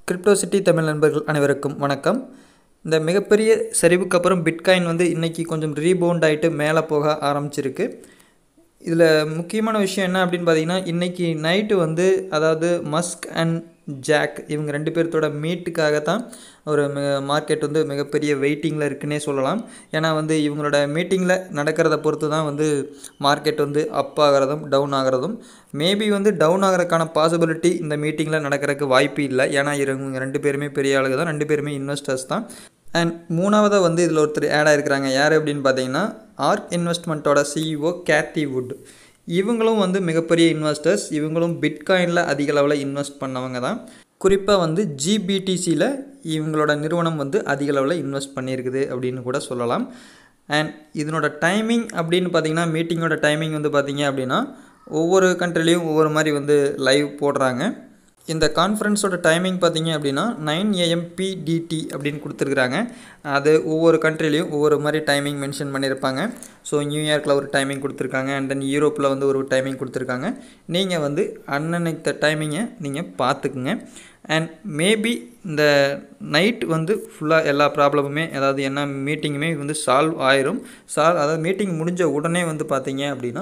crypto city Tamil நண்பர்கள் அனைவருக்கும் வணக்கம் இந்த மிகப்பெரிய சரிவுக்கு அப்புறம் பிட்காயின் வந்து இன்றைக்கி கொஞ்சம் ரீபவுண்ட் ஆகிட்டு மேலே போக ஆரம்பிச்சிருக்கு இதில் முக்கியமான விஷயம் என்ன அப்படின்னு பார்த்தீங்கன்னா இன்றைக்கி நைட்டு வந்து அதாவது மஸ்க் அண்ட் ஜாக் இவங்க ரெண்டு பேர்த்தோட மீட்டுக்காக தான் ஒரு மார்க்கெட் வந்து மிகப்பெரிய வெயிட்டிங்கில் இருக்குன்னே சொல்லலாம் ஏன்னா வந்து இவங்களோட மீட்டிங்கில் நடக்கிறத பொறுத்து தான் வந்து மார்க்கெட் வந்து அப் ஆகிறதும் டவுன் ஆகிறதும் மேபி வந்து டவுன் ஆகிறதுக்கான பாசிபிலிட்டி இந்த மீட்டிங்கில் நடக்கிறதுக்கு வாய்ப்பு இல்லை ஏன்னா இவங்க ரெண்டு பேருமே பெரிய ஆளுங்க தான் ரெண்டு பேருமே இன்வெஸ்டர்ஸ் தான் அண்ட் மூணாவதாக வந்து இதில் ஒருத்தர் ஆட் ஆகிருக்கிறாங்க யார் அப்படின்னு பார்த்தீங்கன்னா ஆர்க் இன்வெஸ்ட்மெண்ட்டோட சிஇஓ கேத்தி வுட் இவங்களும் வந்து மிகப்பெரிய இன்வெஸ்டர்ஸ் இவங்களும் பிட்காயினில் அதிக அளவில் இன்வெஸ்ட் பண்ணவங்க தான் குறிப்பாக வந்து ஜிபிடிசியில் இவங்களோட நிறுவனம் வந்து அதிக அளவில் இன்வெஸ்ட் பண்ணியிருக்குது அப்படின்னு கூட சொல்லலாம் அண்ட் இதனோட டைமிங் அப்படின்னு பார்த்தீங்கன்னா மீட்டிங்கோட டைமிங் வந்து பார்த்தீங்க அப்படின்னா ஒவ்வொரு கண்ட்ரிலையும் ஒவ்வொரு மாதிரி வந்து லைவ் போடுறாங்க இந்த கான்ஃபரன்ஸோட டைமிங் பார்த்தீங்க அப்படின்னா நைன் ஏஎம் பிடிடி அப்படின்னு கொடுத்துருக்குறாங்க அது ஒவ்வொரு கண்ட்ரிலையும் ஒவ்வொரு மாதிரி டைமிங் மென்ஷன் பண்ணியிருப்பாங்க ஸோ நியூயார்க்கில் ஒரு டைமிங் கொடுத்துருக்காங்க அண்ட் தென் யூரோப்பில் வந்து ஒரு டைமிங் கொடுத்துருக்காங்க நீங்கள் வந்து அன்னன்னைக்கு டைமிங்கை நீங்கள் பார்த்துக்குங்க அண்ட் மேபி இந்த நைட் வந்து ஃபுல்லாக எல்லா ப்ராப்ளமுமே அதாவது என்ன மீட்டிங்குமே வந்து சால்வ் ஆயிரும் சால்வ் அதாவது மீட்டிங் முடிஞ்ச உடனே வந்து பார்த்தீங்க அப்படின்னா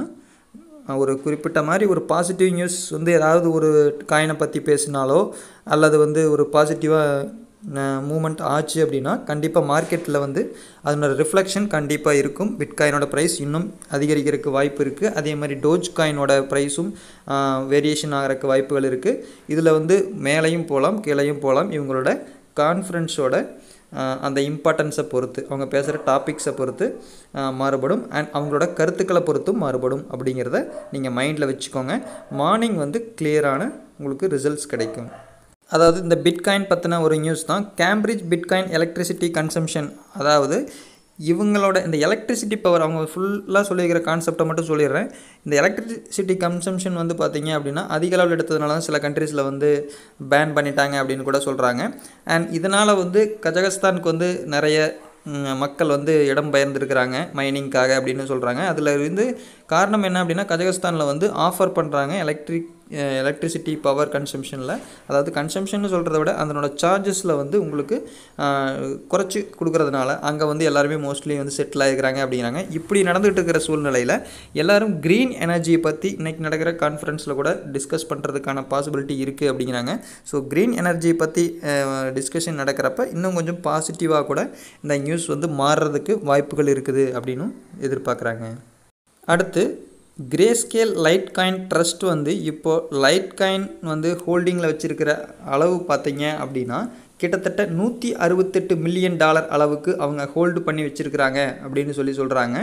ஒரு குறிப்பிட்ட மாதிரி ஒரு பாசிட்டிவ் நியூஸ் வந்து ஏதாவது ஒரு காயினை பற்றி பேசினாலோ அல்லது வந்து ஒரு பாசிட்டிவாக மூமெண்ட் ஆச்சு அப்படின்னா கண்டிப்பாக மார்க்கெட்டில் வந்து அதனோட ரிஃப்ளெக்ஷன் கண்டிப்பாக இருக்கும் பிட்காயினோட ப்ரைஸ் இன்னும் அதிகரிக்கிறதுக்கு வாய்ப்பு இருக்குது அதே மாதிரி டோஜ் காயினோட ப்ரைஸும் வேரியேஷன் ஆகிறதுக்கு வாய்ப்புகள் இருக்குது இதில் வந்து மேலேயும் போகலாம் கீழேயும் போகலாம் இவங்களோட கான்ஃபரன்ஸோட அந்த இம்பார்ட்டன்ஸை பொறுத்து அவங்க பேசுகிற டாபிக்ஸை பொறுத்து மாறுபடும் அண்ட் அவங்களோட கருத்துக்களை பொறுத்தும் மாறுபடும் அப்படிங்கிறத நீங்கள் மைண்டில் வச்சுக்கோங்க மார்னிங் வந்து கிளியரான உங்களுக்கு ரிசல்ட்ஸ் கிடைக்கும் அதாவது இந்த பிட்காயின் பற்றின ஒரு நியூஸ் தான் கேம்பிரிட்ஜ் பிட்காயின் எலக்ட்ரிசிட்டி கன்சம்ஷன் அதாவது இவங்களோட இந்த எலக்ட்ரிசிட்டி பவர் அவங்க ஃபுல்லாக சொல்லியிருக்கிற கான்செப்டை மட்டும் சொல்லிடுறேன் இந்த எலக்ட்ரிசிட்டி கன்சம்ஷன் வந்து பார்த்திங்க அப்படின்னா அதிக அளவில் எடுத்ததுனால தான் சில கண்ட்ரீஸில் வந்து பேன் பண்ணிட்டாங்க அப்படின்னு கூட சொல்கிறாங்க அண்ட் இதனால் வந்து கஜகஸ்தானுக்கு வந்து நிறைய மக்கள் வந்து இடம் பெயர்ந்துருக்கிறாங்க மைனிங்காக அப்படின்னு சொல்கிறாங்க அதில் இருந்து காரணம் என்ன அப்படின்னா கஜகஸ்தானில் வந்து ஆஃபர் பண்ணுறாங்க எலக்ட்ரிக் எலக்ட்ரிசிட்டி பவர் கன்சம்ஷனில் அதாவது கன்சம்ஷன் சொல்கிறத விட அதனோட சார்ஜஸில் வந்து உங்களுக்கு குறைச்சி கொடுக்குறதுனால அங்கே வந்து எல்லாருமே மோஸ்ட்லி வந்து செட்டில் ஆகிக்கிறாங்க அப்படிங்கிறாங்க இப்படி நடந்துகிட்டு இருக்கிற சூழ்நிலையில் எல்லோரும் க்ரீன் எனர்ஜியை பற்றி இன்றைக்கி நடக்கிற கான்ஃபரன்ஸில் கூட டிஸ்கஸ் பண்ணுறதுக்கான பாசிபிலிட்டி இருக்குது அப்படிங்கிறாங்க ஸோ க்ரீன் எனர்ஜியை பற்றி டிஸ்கஷன் நடக்கிறப்ப இன்னும் கொஞ்சம் பாசிட்டிவாக கூட இந்த நியூஸ் வந்து மாறுறதுக்கு வாய்ப்புகள் இருக்குது அப்படின்னு எதிர்பார்க்குறாங்க அடுத்து கிரேஸ்கேல் லைட் காயின் ட்ரஸ்ட் வந்து இப்போது லைட் காயின் வந்து ஹோல்டிங்கில் வச்சுருக்கிற அளவு பார்த்தீங்க அப்படின்னா கிட்டத்தட்ட நூற்றி அறுபத்தெட்டு மில்லியன் டாலர் அளவுக்கு அவங்க ஹோல்டு பண்ணி வச்சுருக்கிறாங்க அப்படின்னு சொல்லி சொல்கிறாங்க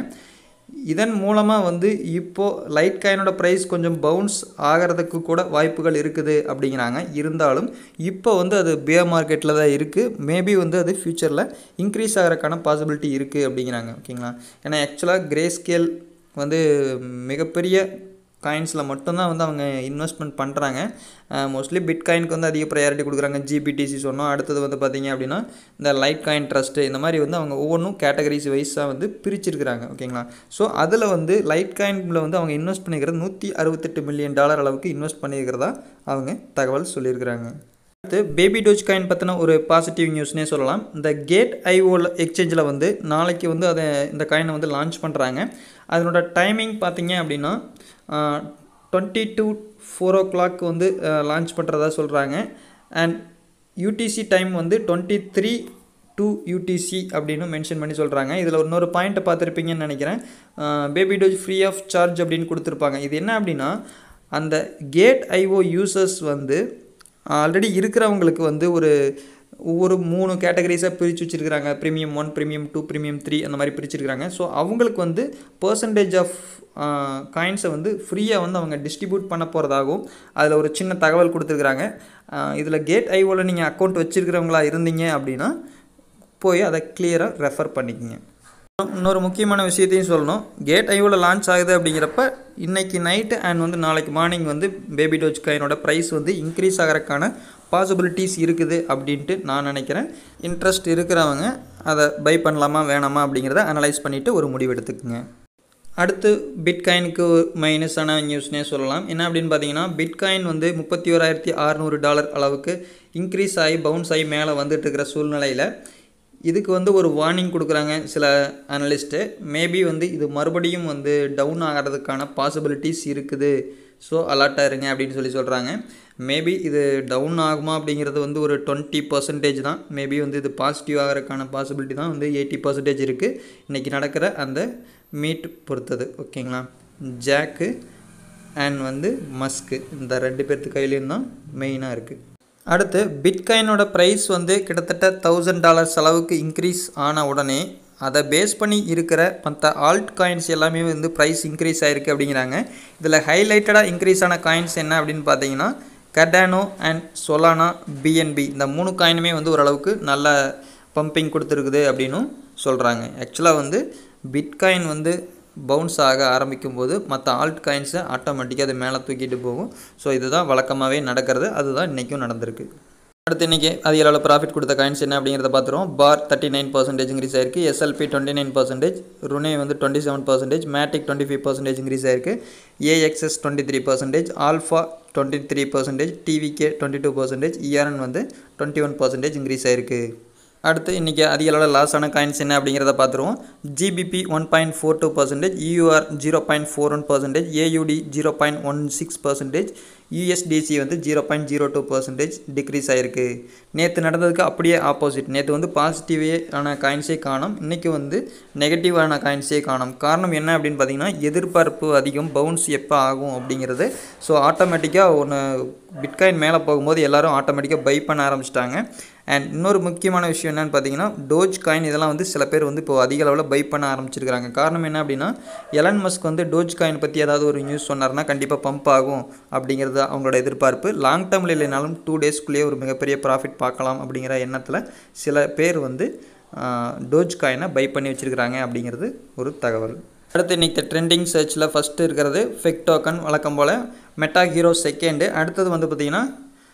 இதன் மூலமாக வந்து இப்போது லைட் காயினோட ப்ரைஸ் கொஞ்சம் பவுன்ஸ் ஆகிறதுக்கு கூட வாய்ப்புகள் இருக்குது அப்படிங்கிறாங்க இருந்தாலும் இப்போ வந்து அது பியர் மார்க்கெட்டில் தான் இருக்குது மேபி வந்து அது ஃப்யூச்சரில் இன்க்ரீஸ் ஆகிறதுக்கான பாசிபிலிட்டி இருக்குது அப்படிங்கிறாங்க ஓகேங்களா ஏன்னா ஆக்சுவலாக கிரே ஸ்கேல் வந்து மிகப்பெரிய காயின்ஸில் மட்டும்தான் வந்து அவங்க இன்வெஸ்ட்மெண்ட் பண்ணுறாங்க மோஸ்ட்லி பிட்காயினுக்கு வந்து அதிக ப்ரையாரிட்டி கொடுக்குறாங்க ஜிபிடிசி சொன்னோம் அடுத்தது வந்து பார்த்திங்க அப்படின்னா இந்த லைட் காயின் ட்ரஸ்ட்டு இந்த மாதிரி வந்து அவங்க ஒவ்வொன்றும் கேட்டகரிஸ் வைஸாக வந்து பிரிச்சிருக்கிறாங்க ஓகேங்களா ஸோ அதில் வந்து லைட் காயினில் வந்து அவங்க இன்வெஸ்ட் பண்ணிக்கிறது நூற்றி அறுபத்தெட்டு மில்லியன் டாலர் அளவுக்கு இன்வெஸ்ட் பண்ணியிருக்கிறதா அவங்க தகவல் சொல்லியிருக்கிறாங்க அடுத்து பேபி டோஜ் காயின் பற்றின ஒரு பாசிட்டிவ் நியூஸ்னே சொல்லலாம் இந்த கேட் ஐஓ எக்ஸ்சேஞ்சில் வந்து நாளைக்கு வந்து அதை இந்த காயினை வந்து லான்ச் பண்ணுறாங்க அதனோட டைமிங் பார்த்தீங்க அப்படின்னா twenty two four o'clock வந்து லான்ச் பண்ணுறதா சொல்கிறாங்க அண்ட் யூடிசி டைம் வந்து டுவெண்ட்டி த்ரீ டூ யூடிசி அப்படின்னு மென்ஷன் பண்ணி சொல்கிறாங்க இதில் இன்னொரு பாயிண்ட்டை பார்த்துருப்பீங்கன்னு நினைக்கிறேன் baby doge free of charge அப்படின்னு கொடுத்துருப்பாங்க இது என்ன அப்படின்னா அந்த கேட் ஐஓ யூசர்ஸ் வந்து ஆல்ரெடி இருக்கிறவங்களுக்கு வந்து ஒரு ஒவ்வொரு மூணு கேட்டகரிஸாக பிரித்து வச்சுருக்கிறாங்க premium one premium two premium three அந்த மாதிரி பிரிச்சிருக்கிறாங்க ஸோ அவங்களுக்கு வந்து பர்சன்டேஜ் ஆஃப் காயின்ஸை வந்து ஃப்ரீயாக வந்து அவங்க டிஸ்ட்ரிபியூட் பண்ண போகிறதாகவும் அதில் ஒரு சின்ன தகவல் கொடுத்துருக்குறாங்க இதில் கேட் ஐஓவில் நீங்கள் அக்கௌண்ட் வச்சுருக்கிறவங்களா இருந்தீங்க அப்படின்னா போய் அதை கிளியராக ரெஃபர் பண்ணிக்கோங்க இன்னொரு முக்கியமான விஷயத்தையும் சொல்லணும் கேட் ஐஓவில் லான்ச் ஆகுது அப்படிங்கிறப்ப இன்றைக்கி நைட்டு அண்ட் வந்து நாளைக்கு மார்னிங் வந்து பேபி டோஜ் காயினோட ப்ரைஸ் வந்து இன்க்ரீஸ் ஆகிறதுக்கான பாசிபிலிட்டிஸ் இருக்குது அப்படின்ட்டு நான் நினைக்கிறேன் இன்ட்ரெஸ்ட் இருக்கிறவங்க அதை பை பண்ணலாமா வேணாமா அப்படிங்கிறத அனலைஸ் பண்ணிவிட்டு ஒரு முடிவு எடுத்துக்கோங்க அடுத்து பிட்காயினுக்கு மைனஸான நியூஸ்னே சொல்லலாம் என்ன அப்படின்னு பார்த்தீங்கன்னா பிட்காயின் வந்து முப்பத்தி ஓராயிரத்தி அறநூறு டாலர் அளவுக்கு இன்க்ரீஸ் ஆகி பவுன்ஸ் ஆகி மேலே வந்துட்டு இருக்கிற சூழ்நிலையில் இதுக்கு வந்து ஒரு வார்னிங் கொடுக்குறாங்க சில அனலிஸ்ட்டு மேபி வந்து இது மறுபடியும் வந்து டவுன் ஆகிறதுக்கான பாசிபிலிட்டிஸ் இருக்குது ஸோ அலர்ட்டாக இருங்க அப்படின்னு சொல்லி சொல்கிறாங்க மேபி இது டவுன் ஆகுமா அப்படிங்கிறது வந்து ஒரு டுவெண்ட்டி பர்சன்டேஜ் தான் மேபி வந்து இது பாசிட்டிவ் ஆகிறதுக்கான பாசிபிலிட்டி தான் வந்து எயிட்டி பர்சன்டேஜ் இருக்குது இன்றைக்கி நடக்கிற அந்த மீட் பொறுத்தது ஓகேங்களா ஜாக்கு அண்ட் வந்து மஸ்க்கு இந்த ரெண்டு பேர்த்து கையிலையும் தான் மெயினாக இருக்குது அடுத்து பிட்காயினோட ப்ரைஸ் வந்து கிட்டத்தட்ட தௌசண்ட் டாலர்ஸ் அளவுக்கு இன்க்ரீஸ் ஆன உடனே அதை பேஸ் பண்ணி இருக்கிற மற்ற ஆல்ட் காயின்ஸ் எல்லாமே வந்து ப்ரைஸ் இன்க்ரீஸ் ஆகிருக்கு அப்படிங்கிறாங்க இதில் ஹைலைட்டடாக இன்க்ரீஸ் ஆன காயின்ஸ் என்ன அப்படின்னு பார்த்தீங்கன்னா கடானோ அண்ட் சொலானா பிஎன்பி இந்த மூணு காயினுமே வந்து ஓரளவுக்கு நல்ல பம்பிங் கொடுத்துருக்குது அப்படின்னும் சொல்கிறாங்க ஆக்சுவலாக வந்து பிட்காயின் வந்து பவுன்ஸ் ஆக ஆரம்பிக்கும் போது மற்ற ஆல்ட் காயின்ஸை ஆட்டோமேட்டிக்காக அது மேலே தூக்கிட்டு போகும் ஸோ இதுதான் வழக்கமாகவே நடக்கிறது அதுதான் இன்றைக்கும் நடந்திருக்கு அடுத்து இன்றைக்கி அதிக அளவில் ப்ராஃபிட் கொடுத்த காயின்ஸ் என்ன அப்படிங்கிறத பார்த்துருவோம் பார் தேர்ட்டி நைன் பர்சன்டேஜ் இன்க்ரீஸ் ஆயிருக்கு SLP twenty nine percentage Rune வந்து twenty seven percentage Matic twenty five percentage increase ஆயிருக்கு AXS twenty three percentage alpha twenty three percentage TVK twenty two percentage ERN வந்து twenty one percentage increase ஆயிருக்கு அடுத்து இன்றைக்கி அதிக அளவில் loss ஆன coins என்ன அப்படிங்கிறத பார்த்துருவோம் GBP one point four two percentage EUR zero point four one percentage AUD zero point one six percentage USDC வந்து zero point zero two percentage decrease ஆகிருக்கு நேற்று நடந்ததுக்கு அப்படியே ஆப்போசிட் நேற்று வந்து பாசிட்டிவே ஆன காயின்ஸே காணும் இன்றைக்கி வந்து நெகட்டிவான காயின்ஸே காணும் காரணம் என்ன அப்படின்னு பார்த்தீங்கன்னா எதிர்பார்ப்பு அதிகம் பவுன்ஸ் எப்போ ஆகும் அப்படிங்கிறது ஸோ ஆட்டோமேட்டிக்காக ஒன்று பிட்காயின் மேலே போகும்போது எல்லோரும் ஆட்டோமேட்டிக்காக பை பண்ண ஆரம்பிச்சிட்டாங்க அண்ட் இன்னொரு முக்கியமான விஷயம் என்னென்னு பார்த்தீங்கன்னா டோஜ் காயின் இதெல்லாம் வந்து சில பேர் வந்து இப்போ அதிக அளவில் பை பண்ண ஆரம்பிச்சிருக்காங்க காரணம் என்ன அப்படின்னா எலன் மஸ்க் வந்து டோஜ் காயின் பற்றி ஏதாவது ஒரு நியூஸ் சொன்னார்னா கண்டிப்பாக பம்ப் ஆகும் அப்படிங்கிறது அவங்களோட எதிர்பார்ப்பு லாங் டேர்மில் இல்லைனாலும் டூ டேஸ்க்குள்ளேயே ஒரு மிகப்பெரிய ப்ராஃபிட் பார்க்கலாம் அப்படிங்கிற எண்ணத்தில் சில பேர் வந்து டோஜ் காயினை பை பண்ணி வச்சுருக்கிறாங்க அப்படிங்கிறது ஒரு தகவல் அடுத்து இன்றைக்கி ட்ரெண்டிங் சர்ச்சில் ஃபஸ்ட்டு இருக்கிறது ஃபெக் டோக்கன் வழக்கம் போல் மெட்டா ஹீரோ செகண்டு அடுத்தது வந்து பார்த்திங்கன்னா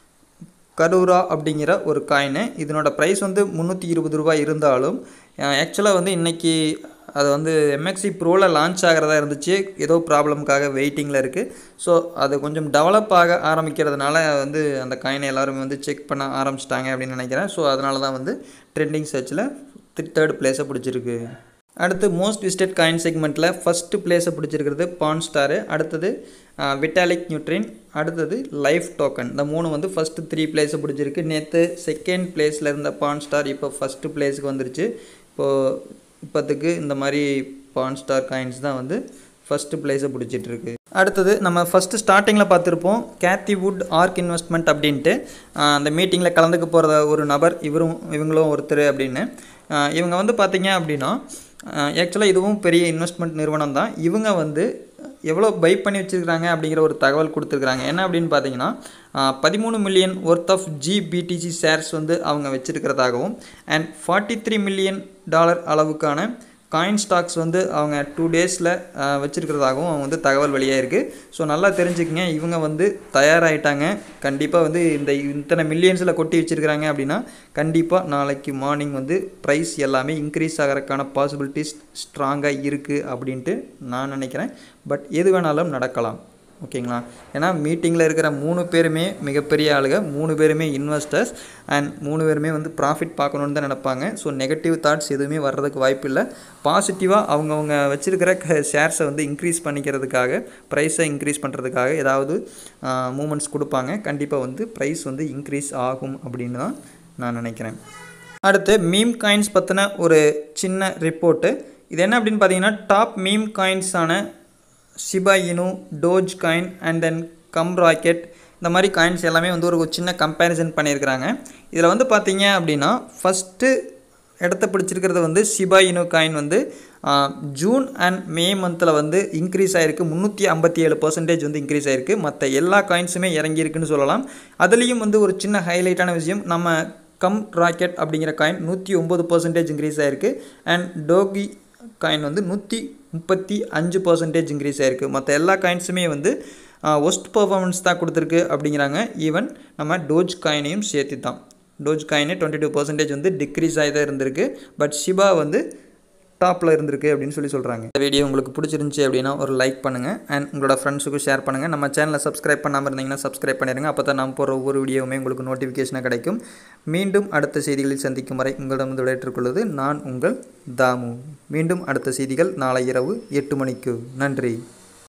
கரூரா அப்படிங்கிற ஒரு காயின் இதனோட ப்ரைஸ் வந்து முந்நூற்றி இருபது ரூபாய் இருந்தாலும் ஆக்சுவலாக வந்து இன்றைக்கி அது வந்து எம்எக்சி ப்ரோவில் லான்ச் ஆகிறதா இருந்துச்சு ஏதோ ப்ராப்ளம்காக வெயிட்டிங்கில் இருக்குது ஸோ அது கொஞ்சம் டெவலப் ஆக ஆரம்பிக்கிறதுனால வந்து அந்த காயினை எல்லாருமே வந்து செக் பண்ண ஆரம்பிச்சிட்டாங்க அப்படின்னு நினைக்கிறேன் ஸோ அதனால தான் வந்து ட்ரெண்டிங் சர்ச்சில் தேர்ட் பிளேஸை பிடிச்சிருக்கு அடுத்து மோஸ்ட் விசிட்டட் காயின் செக்மெண்ட்டில் ஃபஸ்ட்டு பிளேஸை பிடிச்சிருக்கிறது பான் ஸ்டாரு அடுத்தது விட்டாலிக் நியூட்ரின் அடுத்தது லைஃப் டோக்கன் இந்த மூணு வந்து ஃபஸ்ட்டு த்ரீ பிளேஸை பிடிச்சிருக்கு நேற்று செகண்ட் பிளேஸில் இருந்த பான் ஸ்டார் இப்போ ஃபஸ்ட்டு பிளேஸுக்கு வந்துருச்சு இப்போது இப்போத்துக்கு இந்த மாதிரி பான் ஸ்டார் காயின்ஸ் தான் வந்து ஃபஸ்ட்டு பிளேஸை பிடிச்சிட்ருக்கு அடுத்தது நம்ம ஃபஸ்ட்டு ஸ்டார்டிங்கில் பார்த்துருப்போம் கேத்தி வுட் ஆர்க் இன்வெஸ்ட்மெண்ட் அப்படின்ட்டு அந்த மீட்டிங்கில் கலந்துக்க போகிற ஒரு நபர் இவரும் இவங்களும் ஒருத்தர் அப்படின்னு இவங்க வந்து பார்த்திங்க அப்படின்னா ஆக்சுவலாக இதுவும் பெரிய இன்வெஸ்ட்மெண்ட் நிறுவனம் தான் இவங்க வந்து எவ்வளோ பை பண்ணி வச்சுருக்காங்க அப்படிங்கிற ஒரு தகவல் கொடுத்துருக்குறாங்க என்ன அப்படின்னு பார்த்தீங்கன்னா பதிமூணு million worth of GBTC shares வந்து அவங்க வச்சுருக்கிறதாகவும் and forty three million dollar அளவுக்கான காயின் ஸ்டாக்ஸ் வந்து அவங்க டூ டேஸில் வச்சுருக்கிறதாகவும் அவங்க வந்து தகவல் வெளியாக இருக்குது ஸோ நல்லா தெரிஞ்சுக்கங்க இவங்க வந்து தயாராகிட்டாங்க கண்டிப்பாக வந்து இந்த இத்தனை மில்லியன்ஸில் கொட்டி வச்சுருக்கிறாங்க அப்படின்னா கண்டிப்பாக நாளைக்கு மார்னிங் வந்து ப்ரைஸ் எல்லாமே இன்க்ரீஸ் ஆகிறதுக்கான பாசிபிலிட்டிஸ் ஸ்ட்ராங்காக இருக்குது அப்படின்ட்டு நான் நினைக்கிறேன் பட் எது வேணாலும் நடக்கலாம் ஓகேங்களா ஏன்னா மீட்டிங்கில் இருக்கிற மூணு பேருமே மிகப்பெரிய ஆளுங்க மூணு பேருமே இன்வெஸ்டர்ஸ் அண்ட் மூணு பேருமே வந்து ப்ராஃபிட் பார்க்கணுன்னு தான் நினைப்பாங்க ஸோ நெகட்டிவ் தாட்ஸ் எதுவுமே வர்றதுக்கு வாய்ப்பு இல்லை பாசிட்டிவாக அவங்கவுங்க வச்சுருக்கிற ஷேர்ஸை வந்து இன்க்ரீஸ் பண்ணிக்கிறதுக்காக ப்ரைஸை இன்க்ரீஸ் பண்ணுறதுக்காக ஏதாவது மூமெண்ட்ஸ் கொடுப்பாங்க கண்டிப்பாக வந்து ப்ரைஸ் வந்து இன்க்ரீஸ் ஆகும் அப்படின்னு தான் நான் நினைக்கிறேன் அடுத்து மீம் காயின்ஸ் பற்றின ஒரு சின்ன ரிப்போர்ட்டு இது என்ன அப்படின்னு பார்த்தீங்கன்னா டாப் மீம் காயின்ஸான Shiba Inu doge coin and then come rocket இந்த மாதிரி காயின்ஸ் எல்லாமே வந்து ஒரு சின்ன கம்பேரிசன் பண்ணியிருக்கிறாங்க இதில் வந்து பார்த்தீங்க அப்படின்னா ஃபஸ்ட்டு இடத்த பிடிச்சிருக்கிறது வந்து ஷிபா இனு காயின் வந்து ஜூன் அண்ட் மே மந்தில் வந்து இன்க்ரீஸ் ஆகிருக்கு முந்நூற்றி ஐம்பத்தி ஏழு பர்சன்டேஜ் வந்து இன்க்ரீஸ் ஆகிருக்கு மற்ற எல்லா காயின்ஸுமே இறங்கியிருக்குன்னு சொல்லலாம் அதுலேயும் வந்து ஒரு சின்ன ஹைலைட்டான விஷயம் நம்ம கம் ராக்கெட் அப்படிங்கிற காயின் நூற்றி ஒம்பது பர்சன்டேஜ் இன்க்ரீஸ் ஆகிருக்கு அண்ட் டோகி காயின் வந்து நூற்றி முப்பத்தி அஞ்சு பர்சன்டேஜ் இன்க்ரீஸ் ஆகிருக்கு மற்ற எல்லா காயின்ஸுமே வந்து ஒஸ்ட் பர்ஃபார்மன்ஸ் தான் கொடுத்துருக்கு அப்படிங்கிறாங்க ஈவன் நம்ம டோஜ் காயினையும் சேர்த்து தான் டோஜ் காயினே டுவெண்ட்டி டூ பர்சன்டேஜ் வந்து டிக்ரீஸ் ஆகி தான் இருந்திருக்கு பட் ஷிபா வந்து டாப்பில் இருந்திருக்கு அப்படின்னு சொல்லி சொல்கிறாங்க இந்த வீடியோ உங்களுக்கு பிடிச்சிருந்துச்சி அப்படின்னா ஒரு லைக் பண்ணுங்கள் அண்ட் உங்களோட ஃப்ரெண்ட்ஸுக்கும் ஷேர் பண்ணுங்கள் நம்ம சேனலை சப்ஸ்கிரைப் பண்ணாமல் இருந்தீங்கன்னா சப்ஸ்கிரைப் பண்ணிடுங்க அப்போ தான் நான் போகிற ஒவ்வொரு வீடியோவுமே உங்களுக்கு நோட்டிஃபிகேஷனாக கிடைக்கும் மீண்டும் அடுத்த செய்திகளில் சந்திக்கும் வரை உங்களிடம் விடைபெற்றுக்கொள்வது நான் உங்கள் தாமு மீண்டும் அடுத்த செய்திகள் நாளை இரவு எட்டு மணிக்கு நன்றி